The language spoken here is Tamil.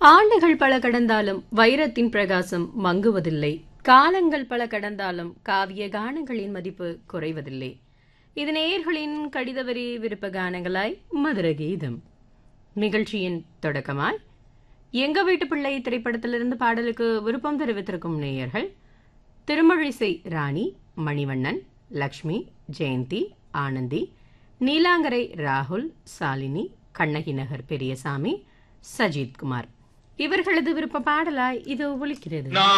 ஆண்டுகள் பல கடந்தாலும் வைரத்தின் பிரகாசம் மங்குவதில்லை காலங்கள் பல கடந்தாலும் காவிய கானங்களின் மதிப்பு குறைவதில்லை இது நேயர்களின் கடிதவரி விருப்ப கானங்களாய் மதுர கீதம் நிகழ்ச்சியின் தொடக்கமாய் எங்க வீட்டு பிள்ளை திரைப்படத்திலிருந்து பாடலுக்கு விருப்பம் தெரிவித்திருக்கும் நேயர்கள் திருமழிசை ராணி மணிவண்ணன் லக்ஷ்மி ஜெயந்தி ஆனந்தி நீலாங்கரை ராகுல் சாலினி கண்ணகி நகர் பெரியசாமி சஜித் குமார் இவர்களது விருப்ப பாடலாய் இது ஒலிக்கிறது